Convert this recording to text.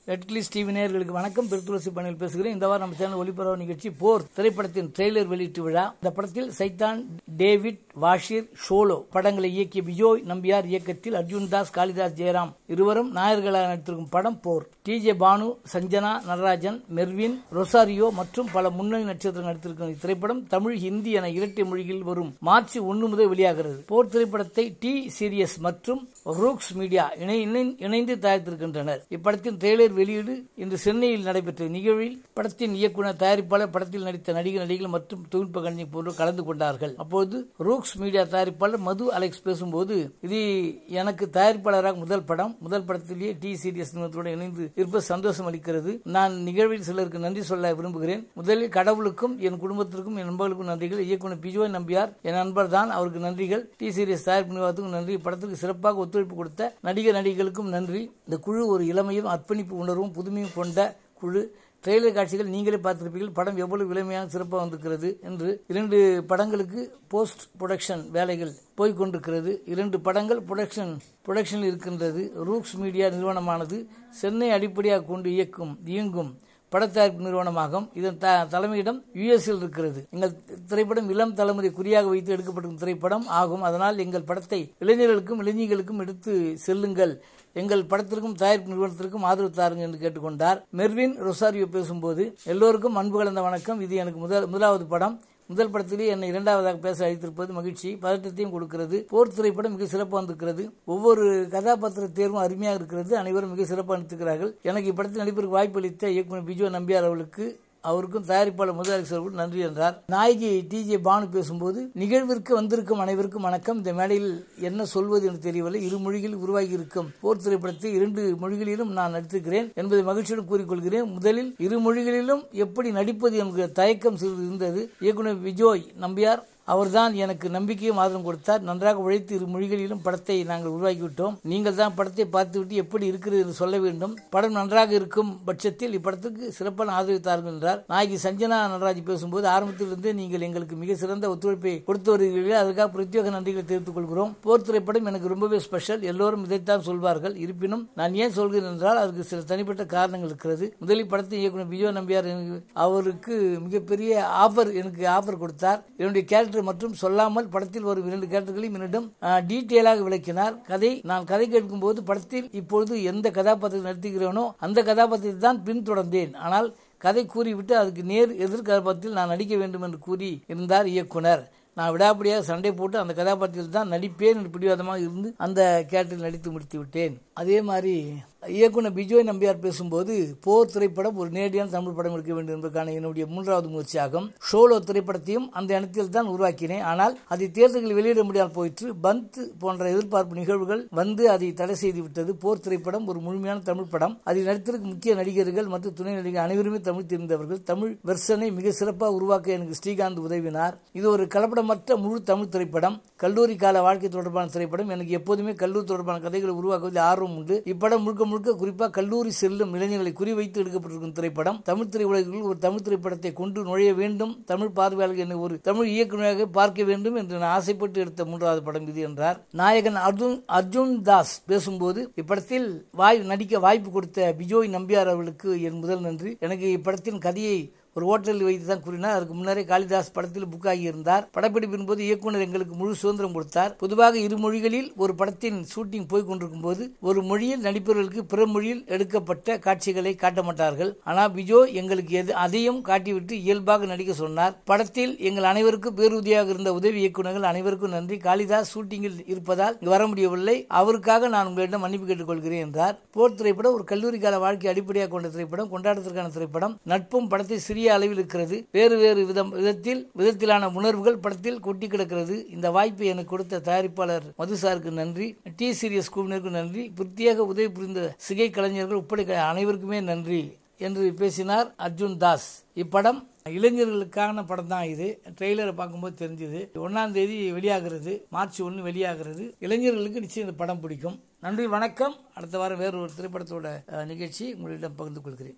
ரெட்கிளிஸ் TV நேயர்களுக்கு வணக்கம் பெருத்துளசி பணியில் பேசுகிறேன் இந்த வாரம் நம்ம சேனல் ஒளிபரப்பு நிகழ்ச்சி போர் திரைப்படத்தின் ட்ரெய்லர் வெளியிட்டு விழா இந்த படத்தில் சைத்தான் டேவிட் வாஷிர் ஷோலோ படங்களை இயக்கிய விஜய் நம்பியார் இயக்கத்தில் அர்ஜுன் தாஸ் காளிதாஸ் ஜெயராம் இருவரும் நாயர்களாக நடித்திருக்கும் படம் போர் டி ஜே பானு சஞ்சனா நடராஜன் மெர்வின் ரொசாரியோ மற்றும் பல முன்னணி நட்சத்திரங்கள் நடித்திருக்கும் இத்திரைப்படம் தமிழ் ஹிந்தி என இரட்டை மொழியில் வரும் மார்ச் ஒன்று முதல் வெளியாகிறது போர் திரைப்படத்தை டி சீரியஸ் மற்றும் ரூக்ஸ் மீடியா இணை- இணை- இணைந்து தயாரித்திருக்கின்றனர் இப்படத்தின் ட்ரெய்லர் வெளியீடு இன்று சென்னையில் நடைபெற்ற நிகழ்வில் படத்தின் இயக்குனர் தயாரிப்பாளர் படத்தில் நடித்த நடிகர் நடிகைகள் மற்றும் தொழில்நுட்ப கணினி போன்று கலந்து கொண்டார்கள் அப்போது ரூக்ஸ் மீடியா தயாரிப்பாளர் மது அலெக்ஸ் பேசும்போது இது எனக்கு தயாரிப்பாளராக முதல் படம் முதல் படத்திலேயே டி சீரியஸ் நிறுவனத்துடன் இணைந்து இருப்பது சந்தோஷம் அளிக்கிறது நான் நிகழ்வில் சிலருக்கு நன்றி சொல்ல விரும்புகிறேன் முதலில் கடவுளுக்கும் என் குடும்பத்திற்கும் என் நண்பர்களுக்கும் நன்றிகள் இயக்குனர் பிஜோய் நம்பியார் என் நண்பர் தான் அவருக்கு நன்றிகள் டி சீரியஸ் தயாரிப்பு நிர்வாகத்துக்கும் நன்றி படத்துக்கு சிறப்பாக ஒத்துழைப்பு கொடுத்த நடிகர் நடிகைகளுக்கும் நன்றி இந்த குழு ஒரு இளமையும் அர்ப்பணிப்பு உணர்வும் புதுமையும் கொண்ட குழு ட்ரெய்லர் காட்சிகள் நீங்களே பார்த்திருப்பீர்கள் படம் எவ்வளவு இளமையான சிறப்பாக வந்திருக்கிறது என்று இரண்டு படங்களுக்கு போஸ்ட் ப்ரொடக்ஷன் வேலைகள் போய்க் கொண்டிருக்கிறது இரண்டு படங்கள் ப்ரொடக்ஷன் ப்ரொடக்ஷனில் இருக்கின்றது ரூக்ஸ் மீடியா நிறுவனமானது சென்னை அடிப்படையாக கொண்டு இயக்கும் இயங்கும் படத்தயாரிப்பு நிறுவனமாகும் இதன் த தலைமையிடம் யுஎஸ்இல் இருக்கிறது எங்கள் திரைப்படம் இளம் தலைமுறை குறியாக வைத்து எடுக்கப்படும் திரைப்படம் ஆகும் அதனால் எங்கள் படத்தை இளைஞர்களுக்கும் இளைஞர்களுக்கும் எடுத்து செல்லுங்கள் எங்கள் படத்திற்கும் தயாரிப்பு நிறுவனத்திற்கும் ஆதரவு தாருங்க என்று கேட்டுக்கொண்டார் மெர்வின் ரொசாரியோ பேசும்போது எல்லோருக்கும் அன்பு கலந்த வணக்கம் இது எனக்கு முதல் முதலாவது படம் முதல் படத்திலே என்னை இரண்டாவதாக பேச அழைத்திருப்பது மகிழ்ச்சி பதட்டத்தையும் கொடுக்கிறது போர் திரைப்படம் மிக சிறப்பாக வந்திருக்கிறது ஒவ்வொரு கதாபாத்திர தேர்வும் அருமையாக இருக்கிறது அனைவரும் மிக சிறப்பாக நடித்திருக்கிறார்கள் எனக்கு இப்படத்தில் நடிப்பதற்கு வாய்ப்பு அளித்த இயக்குனர் பிஜோ நம்பியார் அவர்களுக்கு அவருக்கும் தயாரிப்பாளர் முதலமைச்சர் அவர்களுக்கும் நன்றி என்றார் நாயகி டி ஜே பானு பேசும்போது நிகழ்விற்கு வந்திருக்கும் அனைவருக்கும் வணக்கம் இந்த மேடையில் என்ன சொல்வது என்று தெரியவில்லை இரு மொழிகளில் உருவாகி இருக்கும் போர் திரைப்படத்தை இரண்டு மொழிகளிலும் நான் நடித்திருக்கிறேன் என்பதை மகிழ்ச்சியுடன் கூறிக்கொள்கிறேன் முதலில் இரு மொழிகளிலும் எப்படி நடிப்பது என்கிற தயக்கம் சிறிது இருந்தது இயக்குனர் விஜய் நம்பியார் அவர்தான் எனக்கு நம்பிக்கையும் ஆதரவும் கொடுத்தார் நன்றாக உழைத்து இரு மொழிகளிலும் படத்தை நாங்கள் உருவாக்கிவிட்டோம் நீங்கள் தான் படத்தை பார்த்துவிட்டு எப்படி இருக்கிறது என்று சொல்ல வேண்டும் படம் நன்றாக இருக்கும் பட்சத்தில் இப்படத்துக்கு சிறப்பான ஆதரவு தாருங்கள் என்றார் நாயகி சஞ்சனா நடராஜ் பேசும்போது ஆரம்பத்திலிருந்தே நீங்கள் எங்களுக்கு மிக சிறந்த ஒத்துழைப்பை கொடுத்து வருகிறீர்கள் அதற்காக பிரத்யேக நன்றிகளை தெரிவித்துக் கொள்கிறோம் போர் திரைப்படம் எனக்கு ரொம்பவே ஸ்பெஷல் எல்லோரும் இதைத்தான் சொல்வார்கள் இருப்பினும் நான் ஏன் சொல்கிறேன் என்றால் அதுக்கு சில தனிப்பட்ட காரணங்கள் இருக்கிறது முதலில் படத்தை இயக்குனர் விஜய் நம்பியார் எனக்கு- அவருக்கு மிகப்பெரிய ஆஃபர் எனக்கு ஆஃபர் கொடுத்தார் என்னுடைய கேரக்டர் மற்றும் சொல்லாமல் படத்தில் வரும் இரண்டு கேரக்டர்களையும் என்னிடம் டீட்டெயிலாக விளக்கினார் கதை நான் கதை கேட்கும் போது படத்தில் இப்பொழுது எந்த கதாபாத்திரத்தை நடத்துகிறேனோ அந்த கதாபாத்திரத்தை தான் பின்தொடர்ந்தேன் ஆனால் கதை கூறிவிட்டு அதுக்கு நேர் எதிர் கதாபாத்திரத்தில் நான் நடிக்க வேண்டும் என்று கூறி இருந்தார் இயக்குனர் நான் விடாப்படியாக சண்டை போட்டு அந்த கதாபாத்திரத்தில் தான் நடிப்பேன் என்று பிடிவாதமாக இருந்து அந்த கேரக்டரில் நடித்து முடித்து விட்டேன் அதே மாதிரி இயக்குனர் பிஜோய் நம்பியார் பேசும்போது போர் திரைப்படம் ஒரு நேரடியான தமிழ் படம் இருக்க வேண்டும் என்பதற்கான என்னுடைய மூன்றாவது முயற்சியாகும் ஷோலோ திரைப்படத்தையும் அந்த இடத்தில் தான் உருவாக்கினேன் ஆனால் அதை தேர்தல்களில் வெளியிட முடியாமல் போயிற்று பந்த் போன்ற எதிர்பார்ப்பு நிகழ்வுகள் வந்து அதை தடை செய்து விட்டது போர் திரைப்படம் ஒரு முழுமையான தமிழ் படம் அதில் நடித்திருக்கும் முக்கிய நடிகர்கள் மற்றும் துணை நடிகர்கள் அனைவருமே தமிழ் தெரிந்தவர்கள் தமிழ் வெர்ஷனை மிக சிறப்பாக உருவாக்க எனக்கு ஸ்ரீகாந்த் உதவினார் இது ஒரு கலப்படமற்ற முழு தமிழ் திரைப்படம் கல்லூரி கால வாழ்க்கை தொடர்பான திரைப்படம் எனக்கு எப்போதுமே கல்லூரி தொடர்பான கதைகளை உருவாக்குவதில் ஆர்வம் உண்டு இப்படம் முழுக்க முழுக்க குறிப்பாக கல்லூரி செல்லும் இளைஞர்களை குறிவைத்து எடுக்கப்பட்டிருக்கும் திரைப்படம் தமிழ் திரையுலகில் ஒரு தமிழ் திரைப்படத்தை கொண்டு நுழைய வேண்டும் தமிழ் பார்வையாளர்கள் என்னை ஒரு தமிழ் இயக்குநராக பார்க்க வேண்டும் என்று நான் ஆசைப்பட்டு எடுத்த மூன்றாவது படம் இது என்றார் நாயகன் அர்ஜுன் அர்ஜுன் தாஸ் பேசும்போது இப்படத்தில் வாய் நடிக்க வாய்ப்பு கொடுத்த பிஜோய் நம்பியார் அவர்களுக்கு என் முதல் நன்றி எனக்கு இப்படத்தின் கதையை ஒரு ஹோட்டலில் வைத்து தான் கூறினார் அதுக்கு முன்னரே காளிதாஸ் படத்தில் புக் ஆகியிருந்தார் படப்பிடிப்பின் போது இயக்குனர் எங்களுக்கு முழு சுதந்திரம் கொடுத்தார் பொதுவாக இரு மொழிகளில் ஒரு படத்தின் ஷூட்டிங் போய் கொண்டிருக்கும் போது ஒரு மொழியில் நடிப்பவர்களுக்கு பிற மொழியில் எடுக்கப்பட்ட காட்சிகளை காட்ட மாட்டார்கள் ஆனால் பிஜோ எங்களுக்கு எது அதையும் காட்டிவிட்டு இயல்பாக நடிக்க சொன்னார் படத்தில் எங்கள் அனைவருக்கும் பேருதவியாக இருந்த உதவி இயக்குநர்கள் அனைவருக்கும் நன்றி காளிதாஸ் ஷூட்டிங்கில் இருப்பதால் இங்கு வர முடியவில்லை அவருக்காக நான் உங்களிடம் மன்னிப்பு கேட்டுக்கொள்கிறேன் என்றார் போர் திரைப்படம் ஒரு கல்லூரி கால வாழ்க்கை அடிப்படையாக கொண்ட திரைப்படம் கொண்டாட்டத்திற்கான திரைப்படம் நட்பும் படத்தை சிறிய அளவில் இருக்கிறது வேறு வேறு விதம் விதத்தில் விதத்திலான உணர்வுகள் படத்தில் கொட்டி கிடக்கிறது இந்த வாய்ப்பை எனக்கு கொடுத்த தயாரிப்பாளர் மதுசாருக்கு நன்றி டி சீரியஸ் குழுவினருக்கு நன்றி பிரத்யேக உதவி புரிந்த சிகை கலைஞர்கள் உட்பட அனைவருக்குமே நன்றி என்று பேசினார் அர்ஜுன் தாஸ் இப்படம் இளைஞர்களுக்கான படம் தான் இது ட்ரெய்லரை பார்க்கும்போது தெரிஞ்சது ஒன்னாம் தேதி வெளியாகிறது மார்ச் ஒன்று வெளியாகிறது இளைஞர்களுக்கு நிச்சயம் இந்த படம் பிடிக்கும் நன்றி வணக்கம் அடுத்த வாரம் வேறு ஒரு திரைப்படத்தோட அஹ், நிகழ்ச்சி உங்களிடம் பகிர்ந்து கொள்கிறேன்